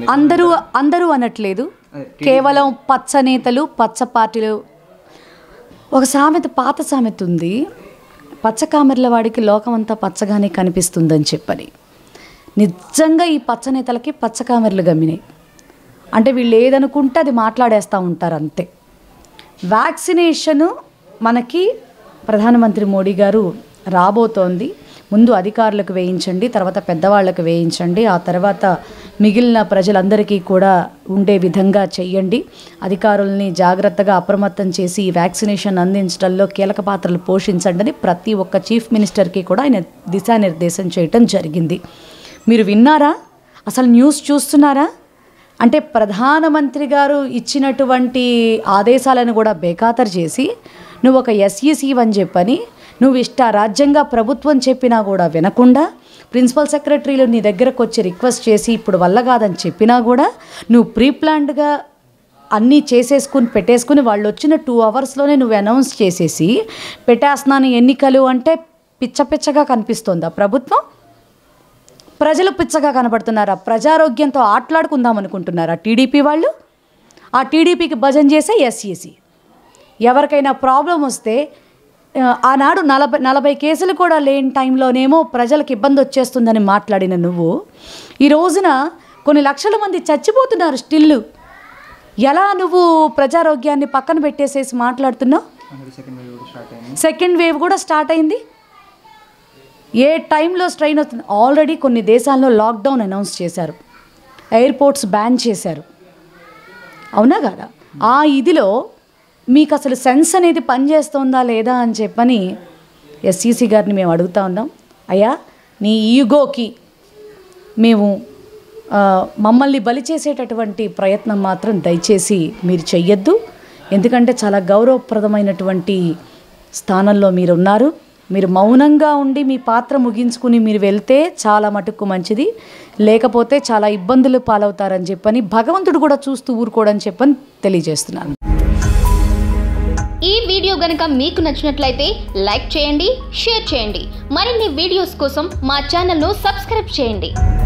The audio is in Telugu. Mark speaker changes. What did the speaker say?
Speaker 1: అందరూ అందరూ అనట్లేదు కేవలం పచ్చ నేతలు పచ్చ పార్టీలు ఒక సామెత పాత సామెత ఉంది పచ్చ కామెర్ల వాడికి లోకమంతా పచ్చగానే కనిపిస్తుందని చెప్పని నిజంగా ఈ పచ్చ నేతలకి పచ్చ కామెర్లు గమ్మినాయి అంటే వీళ్ళు ఏదనుకుంటే అది మాట్లాడేస్తూ ఉంటారు అంతే వ్యాక్సినేషను మనకి ప్రధానమంత్రి మోడీ గారు రాబోతోంది ముందు అధికారులకు వేయించండి తర్వాత పెద్దవాళ్ళకు వేయించండి ఆ తర్వాత మిగిలిన ప్రజలందరికీ కూడా ఉండే విధంగా చెయ్యండి అధికారుల్ని జాగ్రత్తగా అప్రమత్తం చేసి ఈ వ్యాక్సినేషన్ అందించడంలో కీలక పాత్రలు పోషించండి అని ప్రతి ఒక్క చీఫ్ మినిస్టర్కి కూడా ఆయన దిశానిర్దేశం చేయటం జరిగింది మీరు విన్నారా అసలు న్యూస్ చూస్తున్నారా అంటే ప్రధానమంత్రి గారు ఇచ్చినటువంటి ఆదేశాలను కూడా బేఖాతరు చేసి నువ్వు ఒక ఎస్ఈసీ అని చెప్పని నువ్వు ఇష్ట రాజ్యంగా ప్రభుత్వం చెప్పినా కూడా వినకుండా ప్రిన్సిపల్ సెక్రటరీలు నీ దగ్గరకు వచ్చి రిక్వెస్ట్ చేసి ఇప్పుడు వల్ల కాదని చెప్పినా కూడా నువ్వు ప్రీ ప్లాన్డ్గా అన్నీ చేసేసుకుని పెట్టేసుకుని వాళ్ళు వచ్చిన టూ అవర్స్లోనే నువ్వు అనౌన్స్ చేసేసి పెట్టేస్తున్నాను ఎన్నికలు అంటే పిచ్చ పిచ్చగా కనిపిస్తోందా ప్రభుత్వం ప్రజలు పిచ్చగా కనబడుతున్నారా ప్రజారోగ్యంతో ఆటలాడుకుందాం అనుకుంటున్నారా టీడీపీ వాళ్ళు ఆ టీడీపీకి భజన చేసే ఎస్ఈసి ఎవరికైనా ప్రాబ్లం వస్తే ఆ, ఆనాడు నలభై నలభై కేసులు కూడా లేని టైంలోనేమో ప్రజలకు ఇబ్బంది వచ్చేస్తుందని మాట్లాడిన నువ్వు ఈ రోజున కొన్ని లక్షల మంది చచ్చిపోతున్నారు స్టిల్ ఎలా నువ్వు ప్రజారోగ్యాన్ని పక్కన పెట్టేసేసి మాట్లాడుతున్నావు సెకండ్ వేవ్ కూడా స్టార్ట్ అయింది ఏ టైంలో స్ట్రెయిన్ అవుతుంది ఆల్రెడీ కొన్ని దేశాల్లో లాక్డౌన్ అనౌన్స్ చేశారు ఎయిర్పోర్ట్స్ బ్యాన్ చేశారు అవునా కదా ఆ ఇదిలో మీకు అసలు సెన్స్ అనేది పనిచేస్తుందా లేదా అని చెప్పని ఎస్సీసీ గారిని మేము అడుగుతా ఉన్నాం అయ్యా నీ ఈగోకి మేము ఆ, మమ్మల్ని బలి చేసేటటువంటి ప్రయత్నం మాత్రం దయచేసి మీరు చెయ్యొద్దు ఎందుకంటే చాలా గౌరవప్రదమైనటువంటి స్థానంలో మీరు ఉన్నారు మీరు మౌనంగా ఉండి మీ పాత్ర ముగించుకుని మీరు వెళ్తే చాలా మటుకు మంచిది లేకపోతే చాలా ఇబ్బందులు పాలవుతారని చెప్పని భగవంతుడు కూడా చూస్తూ ఊరుకోడని చెప్పని తెలియజేస్తున్నాను
Speaker 2: ఈ వీడియో గనుక మీకు నచ్చినట్లయితే లైక్ చేయండి షేర్ చేయండి మరిన్ని వీడియోస్ కోసం మా ఛానల్ను సబ్స్క్రైబ్ చేయండి